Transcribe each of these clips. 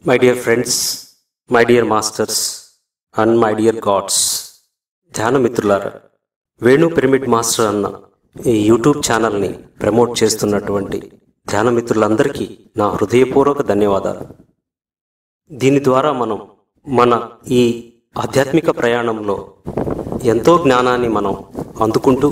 my dear friends my dear masters and my dear gods ధ్యాన మిత్రులారా Venu pyramid master అన్న ఈ యూట్యూబ్ ఛానల్ని ప్రమోట్ చేస్తున్నటువంటి ధ్యాన మిత్రులందరికీ నా హృదయపూర్వక ధన్యవాదాలు దీని ద్వారా మనం మన ఈ ఆధ్యాత్మిక ప్రయాణంలో ఎంతో జ్ఞానాన్ని మనం అందుకుంటూ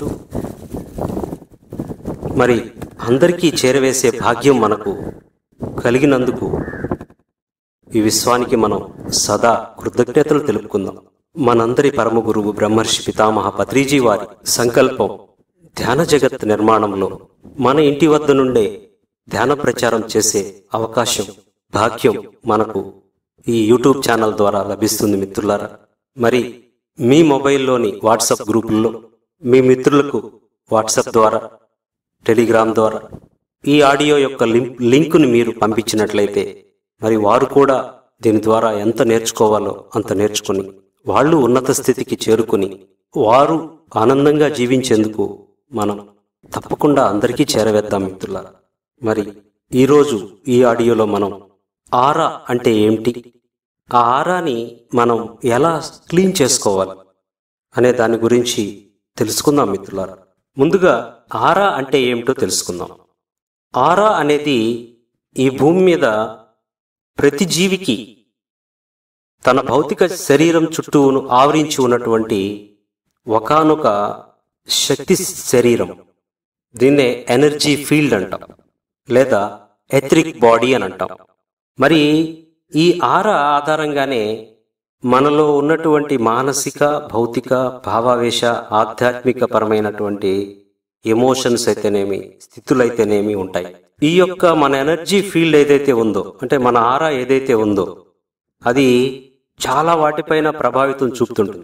మరి అందరికీ చేరవేసే భాగ్యం మనకు కలిగినందుకు ఈ విశ్వానికి మనం సదా కృతజ్ఞతలు తెలుపుకుందాం మనందరి పరమ గురువు బ్రహ్మర్షి పితామహ పత్రిజీ వారి సంకల్పం ధ్యాన జగత్ నిర్మాణంలో మన ఇంటి వద్ద నుండే ధ్యాన ప్రచారం చేసే అవకాశం భాగ్యం మనకు ఈ యూట్యూబ్ ఛానల్ ద్వారా లభిస్తుంది మిత్రులారా మరి మీ మొబైల్లోని వాట్సాప్ గ్రూపుల్లో మీ మిత్రులకు వాట్సాప్ ద్వారా టెలిగ్రామ్ ద్వారా ఈ ఆడియో యొక్క లింక్ లింకుని మీరు పంపించినట్లయితే మరి వారు కూడా దీని ద్వారా ఎంత నేర్చుకోవాలో అంత నేర్చుకుని వాళ్ళు ఉన్నత స్థితికి చేరుకుని వారు ఆనందంగా జీవించేందుకు మనం తప్పకుండా అందరికీ చేరవేద్దాం మిత్రులారా మరి ఈరోజు ఈ ఆడియోలో మనం ఆరా అంటే ఏమిటి ఆ ఆరాని మనం ఎలా క్లీన్ చేసుకోవాలి అనే దాని గురించి తెలుసుకుందాం మిత్రులారా ముందుగా ఆరా అంటే ఏమిటో తెలుసుకుందాం ఆరా అనేది ఈ భూమి మీద ప్రతి జీవికి తన భౌతిక శరీరం చుట్టూను ఆవరించి ఉన్నటువంటి ఒకానొక శక్తి శరీరం దీన్నే ఎనర్జీ ఫీల్డ్ అంటాం లేదా ఎథరిక్ బాడీ అని అంటాం మరి ఈ ఆర ఆధారంగానే మనలో ఉన్నటువంటి మానసిక భౌతిక భావావేశ ఆధ్యాత్మిక పరమైనటువంటి ఎమోషన్స్ అయితేనేమి స్థితులైతేనేమి ఉంటాయి ఈ యొక్క మన ఎనర్జీ ఫీల్డ్ ఏదైతే ఉందో అంటే మన ఆరా ఏదైతే ఉందో అది చాలా వాటిపైన ప్రభావితం చూపుతుంటుంది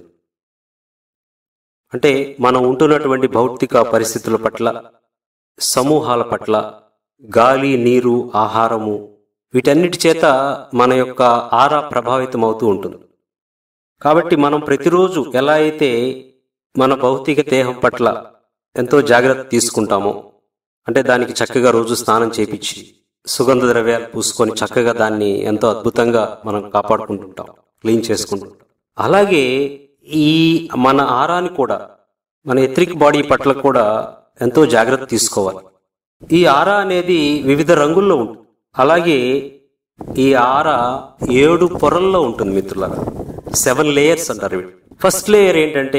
అంటే మనం ఉంటున్నటువంటి భౌతిక పరిస్థితుల పట్ల సమూహాల పట్ల గాలి నీరు ఆహారము వీటన్నిటి చేత మన యొక్క ఆరా ప్రభావితం అవుతూ ఉంటుంది కాబట్టి మనం ప్రతిరోజు ఎలా అయితే మన భౌతిక దేహం పట్ల ఎంతో జాగ్రత్త తీసుకుంటామో అంటే దానికి చక్కగా రోజు స్నానం చేపించి సుగంధ ద్రవ్యాలు పూసుకొని చక్కగా దాన్ని ఎంతో అద్భుతంగా మనం కాపాడుకుంటుంటాం క్లీన్ చేసుకుంటుంటాం అలాగే ఈ మన ఆరాని కూడా మన ఎత్రిక్ బాడీ పట్ల కూడా ఎంతో జాగ్రత్త తీసుకోవాలి ఈ ఆరా అనేది వివిధ రంగుల్లో ఉంటుంది అలాగే ఈ ఆర ఏడు పొరల్లో ఉంటుంది మిత్రులారా సెవెన్ లేయర్స్ అంటారు వీటి ఫస్ట్ లేయర్ ఏంటంటే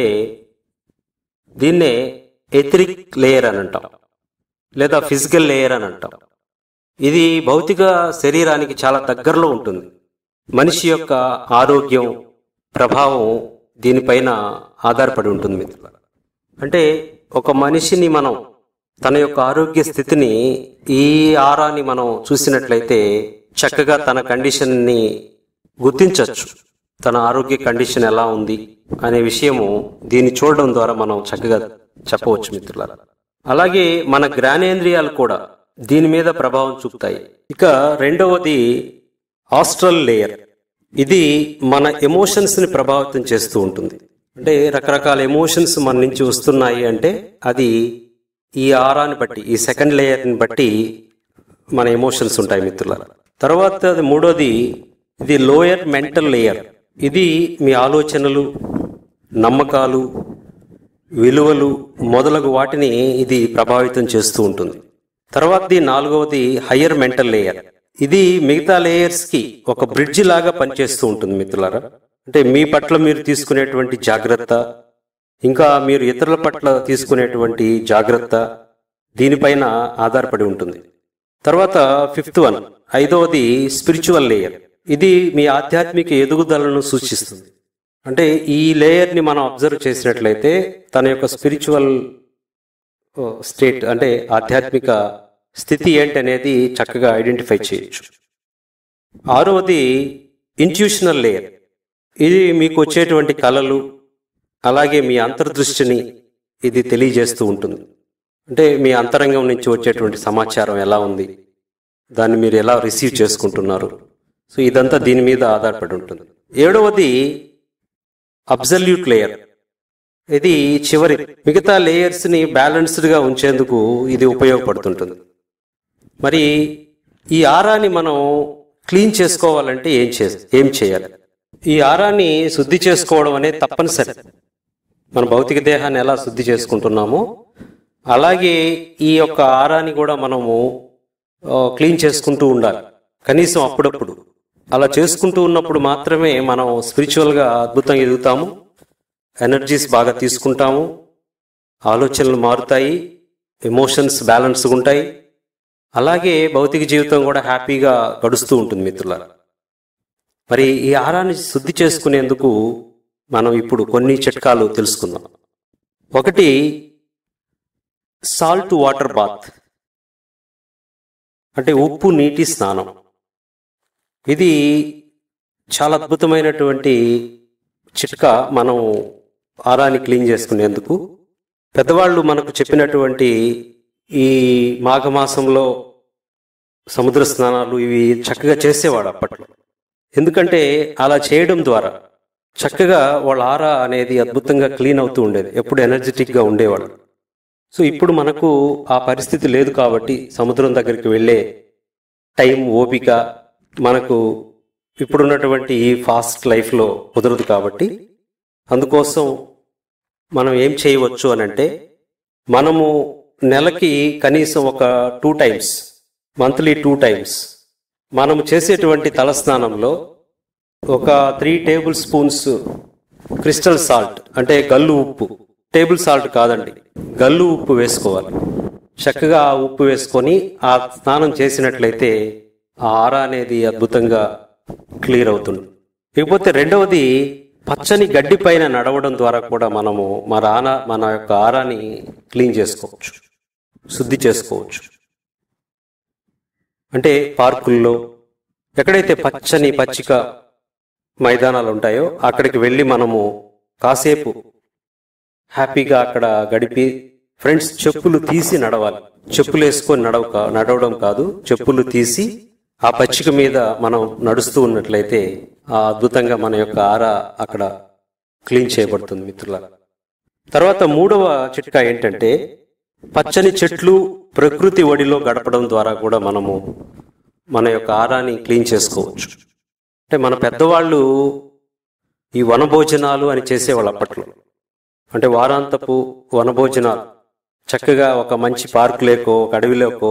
దీన్నే ఎథరిక్ లేయర్ అని అంటాం లేదా ఫిజికల్ లేయర్ అని అంటాం ఇది భౌతిక శరీరానికి చాలా దగ్గరలో ఉంటుంది మనిషి యొక్క ఆరోగ్యం ప్రభావం దీనిపైన ఆధారపడి ఉంటుంది మిత్రులారా అంటే ఒక మనిషిని మనం తన యొక్క ఆరోగ్య స్థితిని ఈ ఆరాని మనం చూసినట్లయితే చక్కగా తన కండిషన్ని గుర్తించవచ్చు తన ఆరోగ్య కండిషన్ ఎలా ఉంది అనే విషయము దీన్ని చూడడం ద్వారా మనం చక్కగా చెప్పవచ్చు మిత్రులారా అలాగే మన జ్ఞానేంద్రియాలు కూడా దీని మీద ప్రభావం చూపుతాయి ఇక రెండవది ఆస్ట్రల్ లేయర్ ఇది మన ఎమోషన్స్ ని ప్రభావితం చేస్తూ ఉంటుంది అంటే రకరకాల ఎమోషన్స్ మన నుంచి వస్తున్నాయి అంటే అది ఈ ఆరాని బట్టి ఈ సెకండ్ లేయర్ని బట్టి మన ఎమోషన్స్ ఉంటాయి మిత్రులారా తర్వాత అది మూడోది ఇది లోయర్ మెంటల్ లేయర్ ఇది మీ ఆలోచనలు నమ్మకాలు విలువలు మొదలగు వాటిని ఇది ప్రభావితం చేస్తూ ఉంటుంది తర్వాతది నాలుగవది హయ్యర్ మెంటల్ లేయర్ ఇది మిగతా లేయర్స్ కి ఒక బ్రిడ్జ్ లాగా పనిచేస్తూ ఉంటుంది మిత్రులారా అంటే మీ పట్ల మీరు తీసుకునేటువంటి జాగ్రత్త ఇంకా మీరు ఇతరుల పట్ల తీసుకునేటువంటి జాగ్రత్త దీనిపైన ఆధారపడి ఉంటుంది తర్వాత ఫిఫ్త్ వన్ ఐదవది స్పిరిచువల్ లేయర్ ఇది మీ ఆధ్యాత్మిక ఎదుగుదలను సూచిస్తుంది అంటే ఈ లేయర్ని మనం అబ్జర్వ్ చేసినట్లయితే తన యొక్క స్పిరిచువల్ స్టేట్ అంటే ఆధ్యాత్మిక స్థితి ఏంటి అనేది చక్కగా ఐడెంటిఫై చేయొచ్చు ఆరవది ఇంట్యూషనల్ లేయర్ ఇది మీకు వచ్చేటువంటి కళలు అలాగే మీ అంతర్దృష్టిని ఇది తెలియజేస్తూ ఉంటుంది అంటే మీ అంతరంగం నుంచి వచ్చేటువంటి సమాచారం ఎలా ఉంది దాన్ని మీరు ఎలా రిసీవ్ చేసుకుంటున్నారు సో ఇదంతా దీని మీద ఆధారపడి ఉంటుంది ఏడవది అబ్జల్యూట్ లేయర్ ఇది చివరి మిగతా లేయర్స్ని బ్యాలెన్స్డ్గా ఉంచేందుకు ఇది ఉపయోగపడుతుంటుంది మరి ఈ ఆరాని మనం క్లీన్ చేసుకోవాలంటే ఏం చే ఏం చేయాలి ఈ ఆరాన్ని శుద్ధి చేసుకోవడం అనేది తప్పనిసరి మన భౌతిక దేహాన్ని ఎలా శుద్ధి చేసుకుంటున్నామో అలాగే ఈ యొక్క ఆరాన్ని కూడా మనము ఆ, క్లీన్ చేసుకుంటూ ఉండాలి కనీసం అప్పుడప్పుడు అలా చేసుకుంటూ ఉన్నప్పుడు మాత్రమే మనం స్పిరిచువల్గా అద్భుతంగా ఎదుగుతాము ఎనర్జీస్ బాగా తీసుకుంటాము ఆలోచనలు మారుతాయి ఎమోషన్స్ బ్యాలెన్స్గా ఉంటాయి అలాగే భౌతిక జీవితం కూడా హ్యాపీగా గడుస్తూ ఉంటుంది మిత్రులారా మరి ఈ ఆహారాన్ని శుద్ధి చేసుకునేందుకు మనం ఇప్పుడు కొన్ని చిట్కాలు తెలుసుకుందాం ఒకటి సాల్ట్ వాటర్ బాత్ అంటే ఉప్పు నీటి స్నానం ఇది చాలా అద్భుతమైనటువంటి చిట్కా మనం ఆరాన్ని క్లీన్ చేసుకునేందుకు పెద్దవాళ్ళు మనకు చెప్పినటువంటి ఈ మాఘమాసంలో సముద్ర స్నానాలు ఇవి చక్కగా చేసేవాడు అప్పట్లో ఎందుకంటే అలా చేయడం ద్వారా చక్కగా వాళ్ళ ఆరా అనేది అద్భుతంగా క్లీన్ అవుతూ ఉండేది ఎప్పుడు ఎనర్జెటిక్గా ఉండేవాళ్ళు సో ఇప్పుడు మనకు ఆ పరిస్థితి లేదు కాబట్టి సముద్రం దగ్గరికి వెళ్ళే టైం ఓపిక మనకు ఇప్పుడున్నటువంటి ఈ ఫాస్ట్ లైఫ్లో కుదరదు కాబట్టి అందుకోసం మనం ఏం చేయవచ్చు అని అంటే మనము నెలకి కనీసం ఒక two times monthly two times మనము చేసేటువంటి తలస్నానంలో ఒక three tablespoons crystal salt అంటే గల్లు ఉప్పు టేబుల్ సాల్ట్ కాదండి గల్లు ఉప్పు వేసుకోవాలి చక్కగా ఆ ఉప్పు వేసుకొని ఆ స్నానం చేసినట్లయితే ఆ ఆర అనేది అద్భుతంగా క్లియర్ అవుతుంది ఇకపోతే రెండవది పచ్చని గడ్డి పైన నడవడం ద్వారా కూడా మనము మన ఆన మన యొక్క ఆరాన్ని క్లీన్ చేసుకోవచ్చు శుద్ధి చేసుకోవచ్చు అంటే పార్కుల్లో ఎక్కడైతే పచ్చని పచ్చిక మైదానాలు ఉంటాయో అక్కడికి వెళ్ళి మనము కాసేపు హ్యాపీగా అక్కడ గడిపి ఫ్రెండ్స్ చెప్పులు తీసి నడవాలి చెప్పులు వేసుకొని నడవ నడవడం కాదు చెప్పులు తీసి ఆ పచ్చిక మీద మనం నడుస్తూ ఉన్నట్లయితే ఆ అద్భుతంగా మన యొక్క ఆర అక్కడ క్లీన్ చేయబడుతుంది మిత్రుల తర్వాత మూడవ చిట్కా ఏంటంటే పచ్చని చెట్లు ప్రకృతి ఒడిలో గడపడం ద్వారా కూడా మనము మన యొక్క ఆరాన్ని క్లీన్ చేసుకోవచ్చు అంటే మన పెద్దవాళ్ళు ఈ వనభోజనాలు అని చేసేవాళ్ళు అప్పట్లో అంటే వారాంతపు వనభోజనాలు చక్కగా ఒక మంచి పార్కులేకో ఒక అడవిలోకో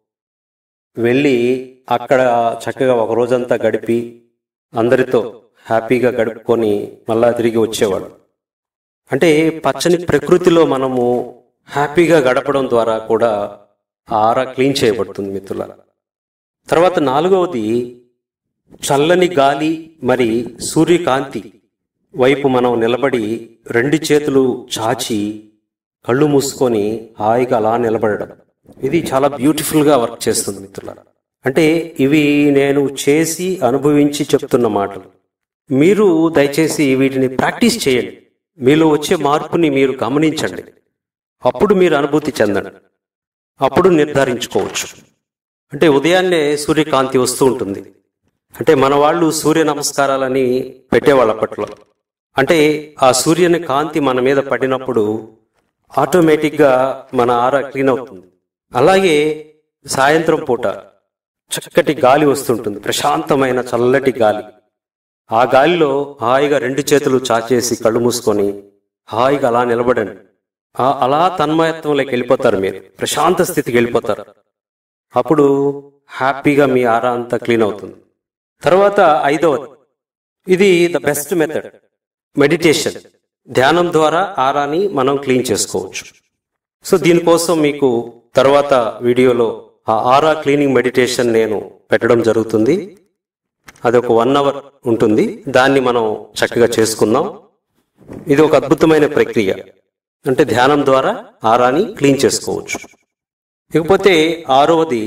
వెళ్ళి అక్కడ చక్కగా ఒక రోజంతా గడిపి అందరితో హ్యాపీగా గడుపుకొని మళ్ళా తిరిగి వచ్చేవాడు అంటే పచ్చని ప్రకృతిలో మనము హ్యాపీగా గడపడం ద్వారా కూడా ఆ ఆరా క్లీన్ చేయబడుతుంది మిత్రుల తర్వాత నాలుగవది చల్లని గాలి మరి సూర్యకాంతి వైపు మనం నిలబడి రెండు చేతులు చాచి కళ్ళు మూసుకొని హాయిగా అలా నిలబడడం ఇది చాలా బ్యూటిఫుల్గా వర్క్ చేస్తుంది మిత్రులారా అంటే ఇవి నేను చేసి అనుభవించి చెప్తున్న మాటలు మీరు దయచేసి వీటిని ప్రాక్టీస్ చేయండి మీలో వచ్చే మార్పుని మీరు గమనించండి అప్పుడు మీరు అనుభూతి చెందండి అప్పుడు నిర్ధారించుకోవచ్చు అంటే ఉదయాన్నే సూర్యకాంతి వస్తూ ఉంటుంది అంటే మన వాళ్ళు సూర్య నమస్కారాలని పెట్టేవాళ్ళు అప్పట్లో అంటే ఆ సూర్యుని కాంతి మన మీద పడినప్పుడు ఆటోమేటిక్గా మన ఆరా క్లీన్ అవుతుంది అలాగే సాయంత్రం పూట చక్కటి గాలి వస్తుంటుంది ప్రశాంతమైన చల్లటి గాలి ఆ గాలిలో హాయిగా రెండు చేతులు చాచేసి కళ్ళు మూసుకొని హాయిగా అలా నిలబడండి ఆ అలా తన్మయత్వంలోకి వెళ్ళిపోతారు మీరు ప్రశాంత స్థితికి వెళ్ళిపోతారు అప్పుడు హ్యాపీగా మీ ఆరా అంతా క్లీన్ అవుతుంది తర్వాత ఐదవది ఇది ద బెస్ట్ మెథడ్ మెడిటేషన్ ధ్యానం ద్వారా ఆరాని మనం క్లీన్ చేసుకోవచ్చు సో దీనికోసం మీకు తర్వాత వీడియోలో ఆ ఆరా క్లీనింగ్ మెడిటేషన్ నేను పెట్టడం జరుగుతుంది అది ఒక వన్ అవర్ ఉంటుంది దాన్ని మనం చక్కగా చేసుకుందాం ఇది ఒక అద్భుతమైన ప్రక్రియ అంటే ధ్యానం ద్వారా ఆరాని క్లీన్ చేసుకోవచ్చు ఇకపోతే ఆరవది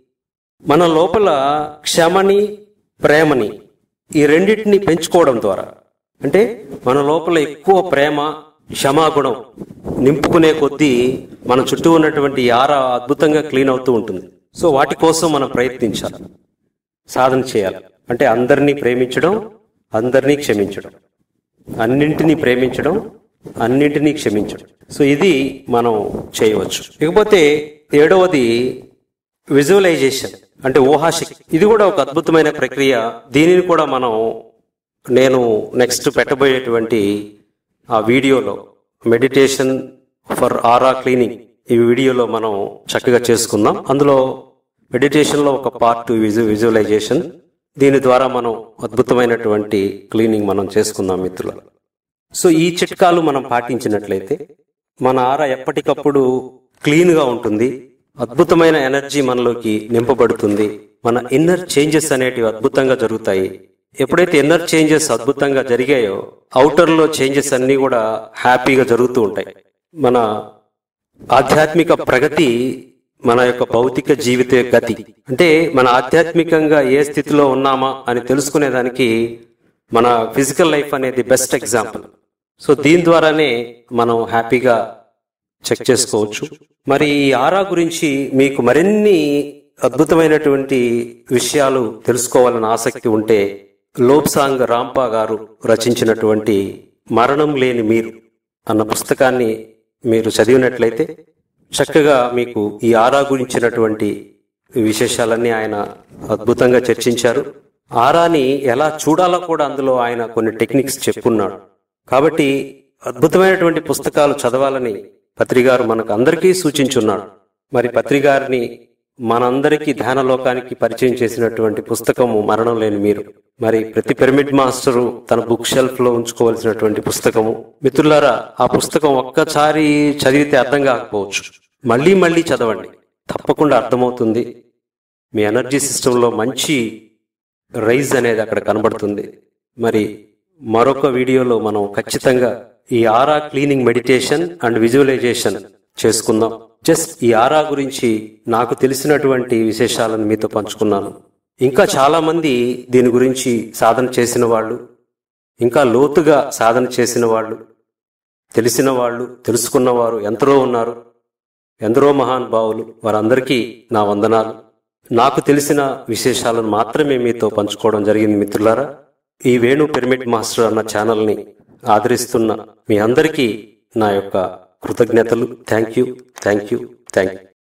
మన లోపల క్షమని ప్రేమని ఈ రెండింటిని పెంచుకోవడం ద్వారా అంటే మన లోపల ఎక్కువ ప్రేమ క్షమాగుణం నింపుకునే కొద్దీ మన చుట్టూ ఉన్నటువంటి ఈ ఆర అద్భుతంగా క్లీన్ అవుతూ ఉంటుంది సో వాటి కోసం మనం ప్రయత్నించాలి సాధన చేయాలి అంటే అందరినీ ప్రేమించడం అందరినీ క్షమించడం అన్నింటినీ ప్రేమించడం అన్నింటినీ క్షమించడం సో ఇది మనం చేయవచ్చు ఇకపోతే ఏడవది విజువలైజేషన్ అంటే ఊహాశక్తి ఇది కూడా ఒక అద్భుతమైన ప్రక్రియ దీనిని కూడా మనం నేను నెక్స్ట్ పెట్టబోయేటువంటి ఆ వీడియోలో మెడిటేషన్ ఫర్ ఆరా క్లీనింగ్ ఈ వీడియోలో మనం చక్కగా చేసుకుందాం అందులో మెడిటేషన్లో ఒక పార్ట్ విజు విజువలైజేషన్ దీని ద్వారా మనం అద్భుతమైనటువంటి క్లీనింగ్ మనం చేసుకుందాం మిత్రుల సో ఈ చిట్కాలు మనం పాటించినట్లయితే మన ఆర ఎప్పటికప్పుడు క్లీన్ గా ఉంటుంది అద్భుతమైన ఎనర్జీ మనలోకి నింపబడుతుంది మన ఇన్నర్ చేంజెస్ అనేటివి అద్భుతంగా జరుగుతాయి ఎప్పుడైతే ఇన్నర్ చేంజెస్ అద్భుతంగా జరిగాయో అవుటర్ లో చేంజెస్ అన్ని కూడా హ్యాపీగా జరుగుతూ ఉంటాయి మన ఆధ్యాత్మిక ప్రగతి మన యొక్క భౌతిక జీవిత గతి అంటే మన ఆధ్యాత్మికంగా ఏ స్థితిలో ఉన్నామా అని తెలుసుకునేదానికి మన ఫిజికల్ లైఫ్ అనేది బెస్ట్ ఎగ్జాంపుల్ సో దీని ద్వారానే మనం హ్యాపీగా చెక్ చేసుకోవచ్చు మరి ఈ ఆరా గురించి మీకు మరిన్ని అద్భుతమైనటువంటి విషయాలు తెలుసుకోవాలని ఆసక్తి ఉంటే లోబ్సాంగ్ రాంపా గారు రచించినటువంటి మరణం లేని మీరు అన్న పుస్తకాన్ని మీరు చదివినట్లయితే చక్కగా మీకు ఈ ఆరా గురించినటువంటి విశేషాలన్నీ ఆయన అద్భుతంగా చర్చించారు ఆరాని ఎలా చూడాలో కూడా అందులో ఆయన కొన్ని టెక్నిక్స్ చెప్పున్నాడు కాబట్టి అద్భుతమైనటువంటి పుస్తకాలు చదవాలని పత్రిగారు మనకు అందరికీ సూచించున్నాడు మరి పత్రిగారిని మనందరికీ ధ్యానలోకానికి పరిచయం చేసినటువంటి పుస్తకము మరణం లేని మీరు మరి ప్రతి పిరమిడ్ మాస్టరు తన బుక్ షెల్ఫ్ లో ఉంచుకోవాల్సినటువంటి పుస్తకము మిత్రులారా ఆ పుస్తకం ఒక్కసారి చదివితే అర్థం కాకపోవచ్చు మళ్ళీ మళ్ళీ చదవండి తప్పకుండా అర్థమవుతుంది మీ ఎనర్జీ సిస్టంలో మంచి రైజ్ అనేది అక్కడ కనబడుతుంది మరి మరొక వీడియోలో మనం ఖచ్చితంగా ఈ aura cleaning meditation and visualisation చేసుకుందాం జస్ట్ ఈ ఆరా గురించి నాకు తెలిసినటువంటి విశేషాలను మీతో పంచుకున్నాను ఇంకా చాలా మంది దీని గురించి సాధన చేసిన వాళ్ళు ఇంకా లోతుగా సాధన చేసిన వాళ్ళు తెలిసిన వాళ్ళు తెలుసుకున్నవారు ఎందరో ఉన్నారు ఎందరో మహానుభావులు వారందరికీ నా వందనాలు నాకు తెలిసిన విశేషాలను మాత్రమే మీతో పంచుకోవడం జరిగింది మిత్రులారా ఈ వేణు పిరమిడ్ మాస్టర్ అన్న ఛానల్ని ఆదరిస్తున్న మీ అందరికీ నా యొక్క కృతజ్ఞతలు thank you thank you thank you